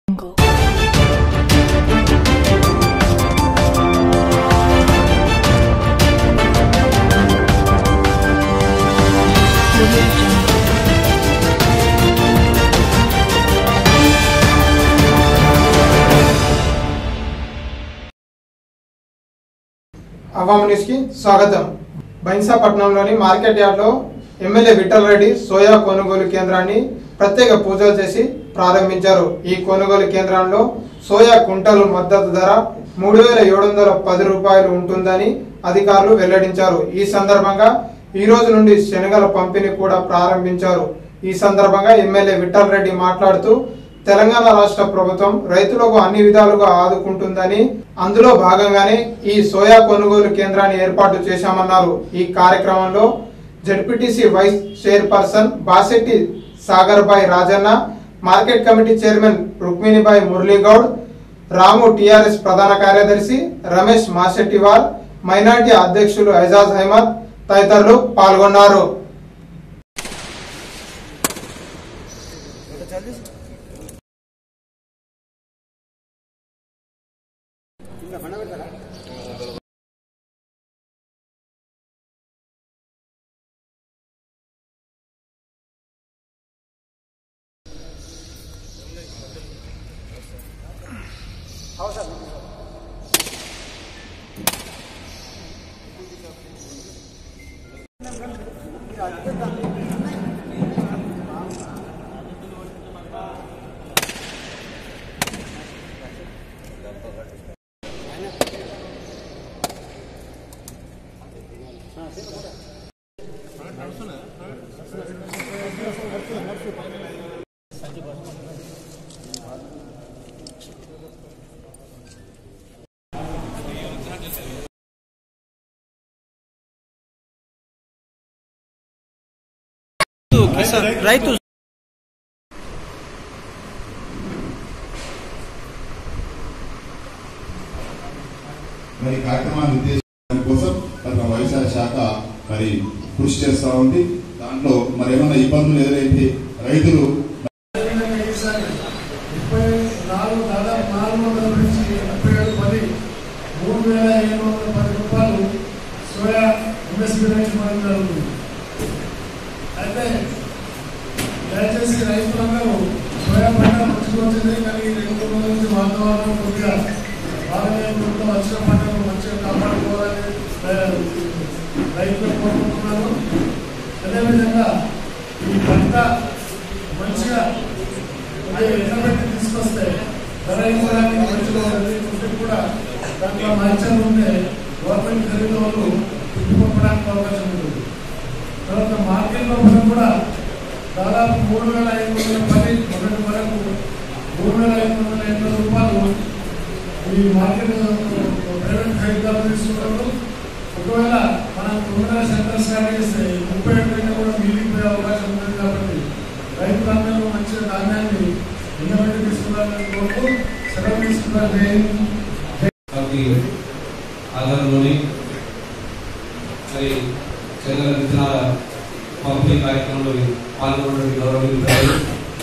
jungle. Audio jungle. Awam news కి స్వాగతం బైన్సాపట్నంలోని మార్కెట్ యార్డ్ లో ఎమ్మెల్యే విఠల్ రెడ్డి సోయా కొనుగోలు కేంద్రాన్ని ప్రత్యేక పూజలు చేసి ప్రారంభించారు ఈ కొనుగోలు కేంద్రంలో సోయా కుంటలు మద్దతు ధర మూడు వేల ఏడు వందల పది రూపాయలు ఉంటుందని అధికారులు వెల్లడించారు ఈ సందర్భంగా ఈ రోజు నుండి శనగల పంపిణీ కూడా ప్రారంభించారు ఈ సందర్భంగా ఎమ్మెల్యే విఠల్ రెడ్డి మాట్లాడుతూ తెలంగాణ రాష్ట్ర ప్రభుత్వం రైతులకు అన్ని విధాలుగా ఆదుకుంటుందని అందులో భాగంగానే ఈ సోయా కొనుగోలు కేంద్రాన్ని ఏర్పాటు చేశామన్నారు ఈ కార్యక్రమంలో ZPTC vice chairperson Basetti Sagarbai Rajanna market committee chairman Rukminibai Muraligoud Ramu TRS ప్రధాన కార్యదర్శి రమేష్ మాసెట్టివాల్ మైనార్టీ అధ్యక్షులు ఐజాజ్ అహ్మద్ తదితరులు పాల్గొన్నారు రైతు మరి ఈ కార్యక్రమాన్ని ఉద్దేశించడం కోసం మరి మా వ్యవసాయ శాఖ మరి కృషి చేస్తా ఉంది దాంట్లో మరి ఏమైనా ఇబ్బందులు ఎదురైతే రైతులు ముప్పై నాలుగు దాదాపు నాలుగు వందల నుంచి ముప్పై ఏడు పది మూడు వేల ఏడు వందల పది రూపాయలు సోయా ఎంఎస్పీ రేట్ ఇవ్వడం జరుగుతుంది అయితే దయచేసి రైతులందరూ సోయా పంట మంచిగా వచ్చింది కానీ ఈ రెండు మూడు రోజుల నుంచి వాతావరణం కొద్దిగా బాగానే ఉంటుందో వచ్చిన పంటను మంచిగా కాపాడుకోవాలని రైతులు కోరుకుంటున్నాను అదేవిధంగా ఈ పంట మంచిగా అది ఎండబెట్టి తీసుకొస్తే ధర ఇవ్వడానికి మంచిగా ఉంది ఉంటే కూడా దాంట్లో మంచం ఉంటే గవర్నమెంట్ ఖరీదు వాళ్ళు తిప్పిపప్పడానికి అవకాశం ఉంటుంది తర్వాత మార్కెట్లో మనం కూడా దాదాపు మూడు వేల ఐదు వందల పది మొదటి వరకు మూడు వేల ఐదు వందల ఎనభై రూపాయలు ఈ మార్కెట్ ప్రైవేట్ ఖరీదారు తీసుకున్నారు ఒకవేళ మనం తొమ్మిది సెంటర్ స్టార్ట్ చేస్తే ముప్పై ఏడు కంటే కూడా మిగిలిపోయే అవకాశం ఉంది కాబట్టి రైతులందరూ మంచిగా ధాన్యాన్ని ఎండబెట్టి తీసుకున్నారని కోరుతూ సెలవు తీసుకున్నారు జై హింద్. వారికి ఆధారంలోని మరి చంద్ర విత్తనాల పంపిణీ కార్యక్రమంలో పాల్గొన్నటువంటి గౌరవనీయులు ప్రజలు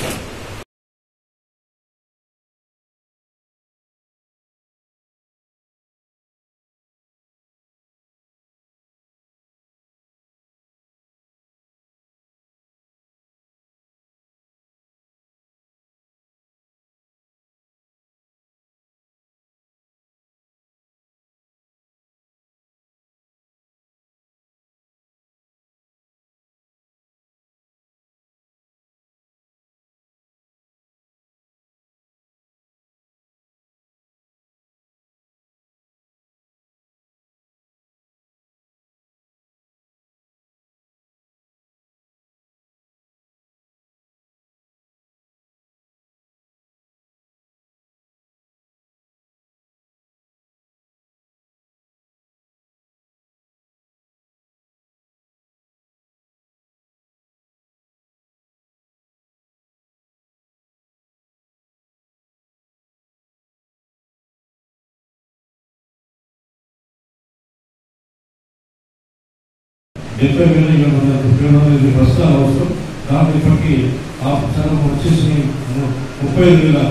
డెబ్బై వేల ఏడు వందల ముప్పై నాలుగు ఐదు బస్తాలు అవసరం దాంట్లో ఇప్పటికీ ఆ సగం వచ్చేసి ము- ముప్పై ఐదు వేల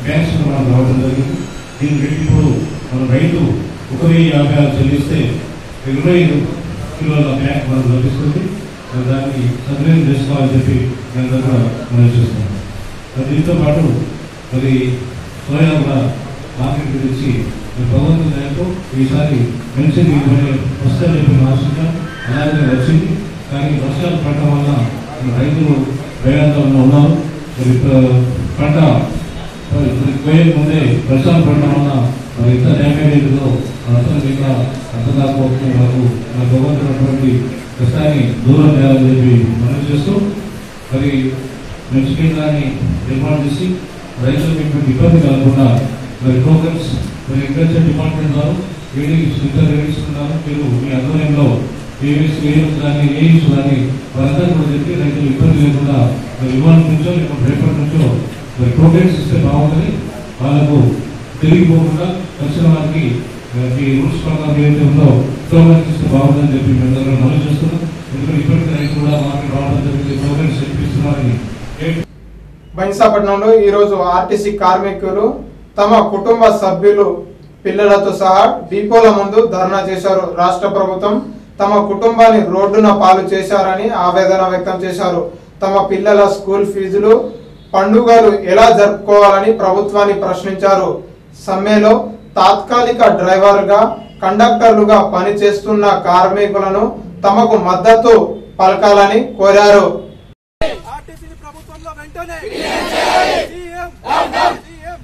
బ్యాంక్స్ మనం రావడం జరిగింది దీని రేటు ఇప్పుడు మన రైతు ఒక వెయ్యి యాభై ఆరు చెల్లిస్తే ఇరవై ఐదు కిలోల బ్యాంక్ మనకు లభిస్తుంది మరి దాన్ని సద్వినియోగం చేసుకోవాలని చెప్పి నేను దగ్గర మనం చూస్తున్నాం మరి దీంతో పాటు మరి సోయా కూడా మార్కెట్ గురించి మరి భగవంతుని దయతో ఈసారి మంచి దిగుబడి వస్తాయని చెప్పి నా ఆశగా అలాగే వచ్చింది కానీ వర్షాలు పడటం వల్ల మరి రైతులు భయాందోళన ఉన్నారు మరి ప- పంట పోయే ముందే వర్షాలు పడటం వల్ల మరి ఎంత డ్యామేజ్ అయిందో అర్థం ఇంకా అర్థం కాకపోతే మనకు మన భగవంతున్నటువంటి కష్టాన్ని దూరం చేయాలని చెప్పి మనం చేస్తూ మరి మంచి కేంద్రాన్ని ఏర్పాటు చేసి రైతులకు ఎటువంటి ఇబ్బంది కలగకుండా మరి టోకన్స్ మరి అగ్రికల్చర్ డిపార్ట్మెంట్ వారు ఏడీస్ ఇద్దరు ఏడీస్ ఉన్నారు మీరు మీ ఆధ్వర్యంలో ఏఎస్ ఏఎస్ కానీ ఏఈస్ కానీ వారందరూ కూడా చెప్పి రైతులు ఇబ్బంది లేకుండా మరి ఇవాళ నుంచో లేకపోతే రేపటి నుంచో మరి టోకెన్స్ ఇస్తే బాగుంటుంది వాళ్ళకు తిరిగిపోకుండా వచ్చిన వారికి ఆ, ఈ రూల్స్ ప్రకారం ఏదైతే ఉందో టోకెన్స్ ఇస్తే బాగుందని చెప్పి మేము అందరం మనం చేస్తున్నాం ఎందుకంటే ఇప్పటికీ రైతులు కూడా మార్కెట్ రావడం జరిగింది టోకెన్స్ ఇప్పిస్తున్నారని ఏ- బైన్సాపట్నంలో ఈరోజు ఆర్టీసీ కార్మికులు తమ కుటుంబ సభ్యులు పిల్లలతో సహా డిపోల ముందు ధర్నా చేశారు రాష్ట్ర ప్రభుత్వం తమ కుటుంబాన్ని రోడ్డున పాలు చేశారని ఆవేదన వ్యక్తం చేశారు తమ పిల్లల స్కూల్ ఫీజులు పండుగలు ఎలా జరుపుకోవాలని ప్రభుత్వాన్ని ప్రశ్నించారు సమ్మెలో తాత్కాలిక డ్రైవర్గా కండక్టర్లుగా పనిచేస్తున్న కార్మికులను తమకు మద్దతు పలకాలని కోరారు ఆర్టీసీని ప్రభుత్వంలో వెంటనే సీఎం సీఎం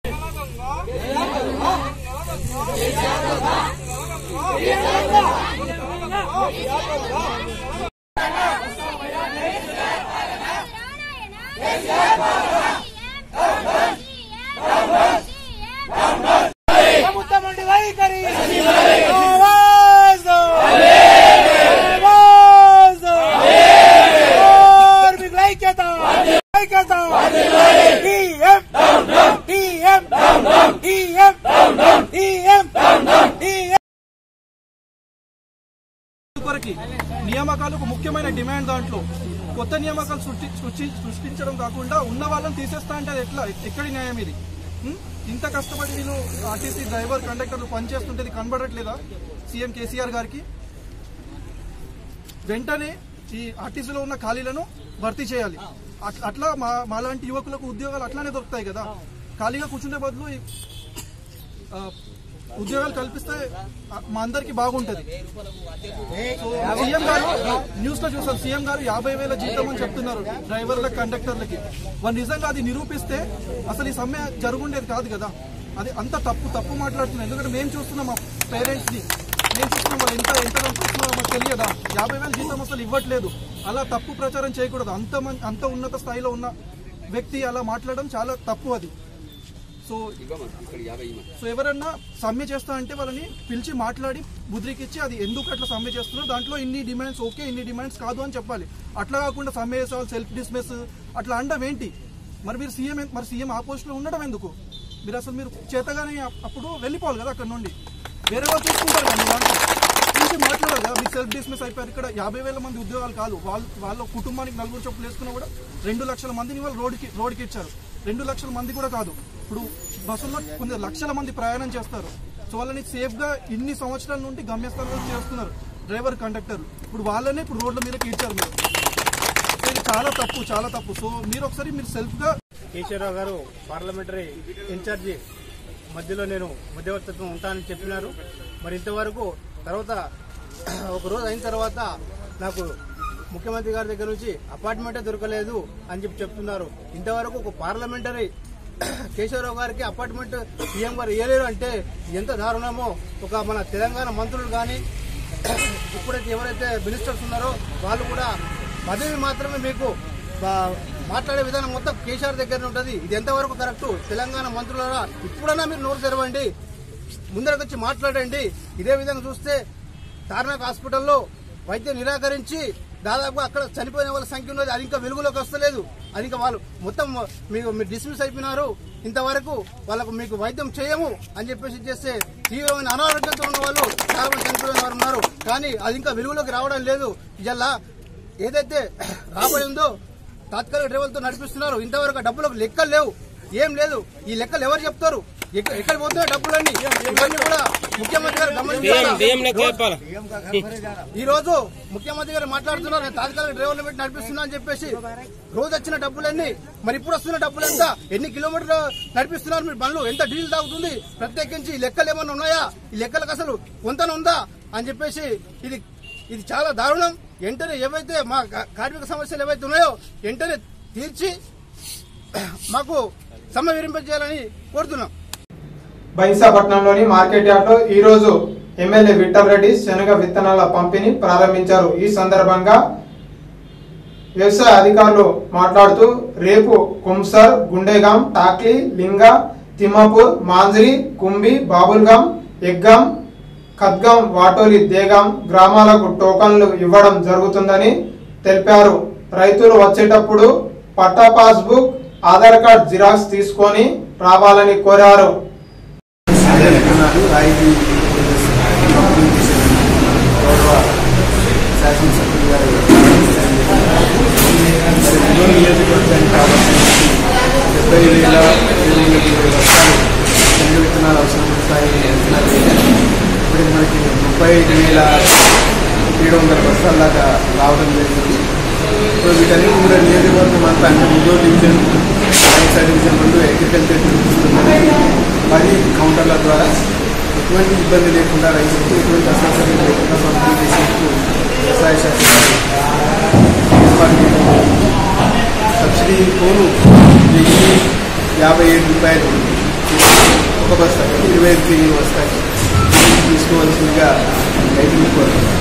ప్రభుత్వం నుండి వైఖరి ఆవాజ్ ఆవాజ్ కార్మికుల ఐక్యత ఐక్యత TM TM TM TM TM కొరకి నియామకాలకు ముఖ్యమైన డిమాండ్ దాంట్లో కొత్త నియామకాలు సృష్టి సృష్టి- సృష్టించడం కాకుండా ఉన్న వాళ్ళని తీసేస్తా అంటే అది ఎట్లా ఎక్కడి న్యాయం ఇది ఉం? ఇంత కష్టపడి వీళ్ళు ఆర్టీసీ డ్రైవర్ కండక్టర్లు పనిచేస్తుంటే ఇది కనబడట్లేదా సీఎం కేసీఆర్ గారికి వెంటనే ఈ ఆర్టీసీలో ఉన్న ఖాళీలను భర్తీ చేయాలి అట్- అట్లా మా మాలాంటి యువకులకు ఉద్యోగాలు అట్లానే దొరుకుతాయి కదా ఖాళీగా కూర్చుంటే బదులు ఈ, ఆ, ఉద్యోగాలు కల్పిస్తే ఆ, మా అందరికి బాగుంటది సో సీఎం గారు న్యూస్ లో చూసాం సీఎం గారు యాభై వేల జీతం అని చెప్తున్నారు డ్రైవర్లకు కండక్టర్లకి వాళ్ళు నిజంగా అది నిరూపిస్తే అసలు ఈ సమ్మె జరుగుండేది కాదు కదా అది అంత తప్పు తప్పు మాట్లాడుతున్నాం ఎందుకంటే మేము చూస్తున్నాం మా పేరెంట్స్ ని మేము చూస్తున్నాం వాళ్ళు ఎంత ఎంత వస్తున్నారో మాకు తెలియదా యాభై వేల జీతం అసలు ఇవ్వట్లేదు అలా తప్పు ప్రచారం చేయకూడదు అంత మం- అంత ఉన్నత స్థాయిలో ఉన్న వ్యక్తి అలా మాట్లాడడం చాలా తప్పు అది సో సో ఎవరన్నా సమ్మె చేస్తా అంటే వాళ్ళని పిలిచి మాట్లాడి ముద్రికిచ్చి అది ఎందుకు అట్లా సమ్మె చేస్తున్నారు దాంట్లో ఇన్ని డిమాండ్స్ ఓకే ఇన్ని డిమాండ్స్ కాదు అని చెప్పాలి అట్లా కాకుండా సమ్మె చేసాలి సెల్ఫ్ డిస్మిస్ అట్లా అండం ఏంటి మరి మీరు సీఎం ఎన్- మరి సీఎం ఆపోజిట్ లో ఉండడం ఎందుకు మీరు అసలు మీరు చేతగానే అప్- అప్పుడు వెళ్ళిపోవాలి కదా అక్కడ నుండి వేరే వాళ్ళు చూసుకుంటారు కదా మీ దాంట్లో పిలిచి మాట్లాడాలి కదా మీరు సెల్ఫ్ డిస్మిస్ అయిపోయారు ఇక్కడ యాభై వేల మంది ఉద్యోగాలు కాదు వాళ్ళ వాళ్ళ కుటుంబానికి నలుగురు చొప్పులు వేసుకున్నా కూడా రెండు లక్షల మందిని వాళ్ళు రోడ్డుకి రోడ్డుకి ఇచ్చారు రెండు లక్షల మంది కూడా కాదు ఇప్పుడు బస్సుల్లో కొన్ని లక్షల మంది ప్రయాణం చేస్తారు సో వాళ్ళని సేఫ్ గా ఇన్ని సంవత్సరాల నుండి గమ్యస్థానాలు చేస్తున్నారు డ్రైవర్ కండక్టర్ ఇప్పుడు వాళ్ళనే ఇప్పుడు రోడ్ల మీదకి ఇచ్చారు మీరు సో ఇది చాలా తప్పు చాలా తప్పు సో మీరు ఒకసారి మీరు సెల్ఫ్ గా కేశవరావు గారు పార్లమెంటరీ ఇన్ఛార్జి మధ్యలో నేను మధ్యవర్తిత్వం ఉంటానని చెప్పినారు మరి ఇంతవరకు తర్వాత ఒక రోజు అయిన తర్వాత నాకు ముఖ్యమంత్రి గారి దగ్గర నుంచి అపార్ట్మెంటే దొరకలేదు అని చెప్పి చెప్తున్నారు ఇంతవరకు ఒక పార్లమెంటరీ కేశవరావు గారికి అపార్ట్మెంట్ సీఎం గారు ఇవ్వలేరు అంటే ఎంత దారుణమో ఒక మన తెలంగాణ మంత్రులు కానీ ఇప్పుడైతే ఎవరైతే మినిస్టర్స్ ఉన్నారో వాళ్ళు కూడా పదవి మాత్రమే మీకు ఆ, మాట్లాడే విధానం మొత్తం కేసీఆర్ దగ్గరనే ఉంటుంది ఇది ఎంతవరకు కరెక్ట్ తెలంగాణ మంత్రులారా ఇప్పుడన్నా మీరు నోరు తెరవండి ముందరకు వచ్చి మాట్లాడండి ఇదే విధంగా చూస్తే తార్నాక్ హాస్పిటల్లో వైద్యం నిరాకరించి దాదాపుగా అక్కడ చనిపోయిన వాళ్ళ సంఖ్య ఉన్నది అది ఇంకా వెలుగులోకి వస్తలేదు అది ఇంకా వాళ్ళు మొత్తం మీకు మీరు డిస్మిస్ అయిపోయినారు ఇంతవరకు వాళ్ళకు మీకు వైద్యం చేయము అని చెప్పేసి చేస్తే తీవ్రమైన అనారోగ్యంతో ఉన్న వాళ్ళు చాలా మంది చనిపోయిన వారు ఉన్నారు కానీ అది ఇంకా వెలుగులోకి రావడం లేదు ఇలా ఏదైతే రాబడి ఉందో తాత్కాలిక డ్రైవర్లతో నడిపిస్తున్నారు ఇంతవరకు ఆ డబ్బులకు లెక్కలు లేవు ఏం లేదు ఈ లెక్కలు ఎవరు చెప్తారు ఎక్క- ఎక్కడ పోతున్నాయి డబ్బులన్నీ ఇవన్నీ కూడా ముఖ్యమంత్రి గారు గమనించాలి ఈ రోజు ముఖ్యమంత్రి గారు మాట్లాడుతున్నారు నేను తాత్కాలిక డ్రైవర్లు పెట్టి నడిపిస్తున్నా అని చెప్పేసి రోజు వచ్చిన డబ్బులన్నీ మరి ఇప్పుడు వస్తున్న డబ్బులు ఎంత ఎన్ని కిలోమీటర్లు నడిపిస్తున్నారు మీరు బండ్లు ఎంత డీజిల్ తాగుతుంది ప్రత్యేకించి ఈ లెక్కలు ఏమన్నా ఉన్నాయా ఈ లెక్కలకు అసలు వంతన ఉందా అని చెప్పేసి ఇది ఇది చాలా దారుణం వెంటనే ఏవైతే మా కా- కార్మిక సమస్యలు ఏవైతే ఉన్నాయో వెంటనే తీర్చి మాకు సమ్మె విరింపజేయాలని కోరుతున్నాం బైంసాపట్నంలోని మార్కెట్ యార్డ్లో ఈ రోజు ఎమ్మెల్యే విఠల్ రెడ్డి శనగ విత్తనాల పంపిణీ ప్రారంభించారు ఈ సందర్భంగా వ్యవసాయ అధికారులు మాట్లాడుతూ రేపు కుంసర్ గుండెగాం టాక్లీ లింగ తిమ్మాపూర్ మాంజ్రి కుంబి బాబుల్గాం ఎగ్గాం ఖద్గాం వాటోలి దేగాం గ్రామాలకు టోకన్లు ఇవ్వడం జరుగుతుందని తెలిపారు రైతులు వచ్చేటప్పుడు patta passbook Aadhaar card xerox తీసుకొని రావాలని కోరారు రాయితీ గౌరవ శాసనసభ్యులు గారు మరి నియోజకవర్గానికి కాబట్టి డెబ్బై వేల ఎనిమిది లక్షలు శనగ విత్తనాలు అవసరం ఉంటాయి అంచనా వేశారు. ఇప్పుడు మనకి ముప్పై ఐదు వేల ఏడు వందల బస్తాల దాకా రావడం జరిగింది ఇప్పుడు వీటన్నిటి కూడా నియోజకవర్గం అంతా అంటే మూడో డివిజన్ వైఎస్ఆర్ డివిజన్ రెండు అగ్రికల్చర్ చూపిస్తున్నది పది కౌంటర్ల ద్వారా ఎటువంటి ఇబ్బంది లేకుండా రైతులకు ఎటువంటి అసౌకర్యం లేకుండా పంపిణీ చేసేందుకు వ్యవసాయ శాఖ వారు ఏర్పాటు చేయడం సబ్సిడీ పోను వెయ్యి యాభై ఏడు రూపాయలు ఒక బస్తాకి ఇరవై ఐదు కేజీలు వస్తాయి తీసుకోవాల్సిందిగా రైతులకు కోరుతున్నాను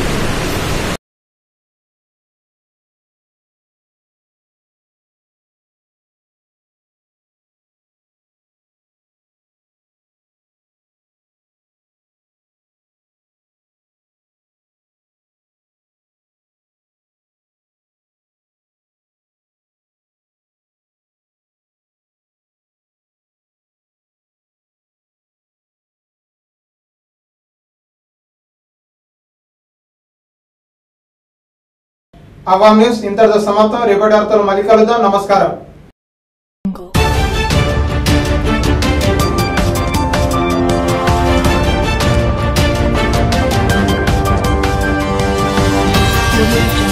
అవామ్ న్యూస్ ఇంతటితో సమాప్తం రేపటి వార్తలు మళ్ళీ కలుద్దాం నమస్కారం Audio Jungle.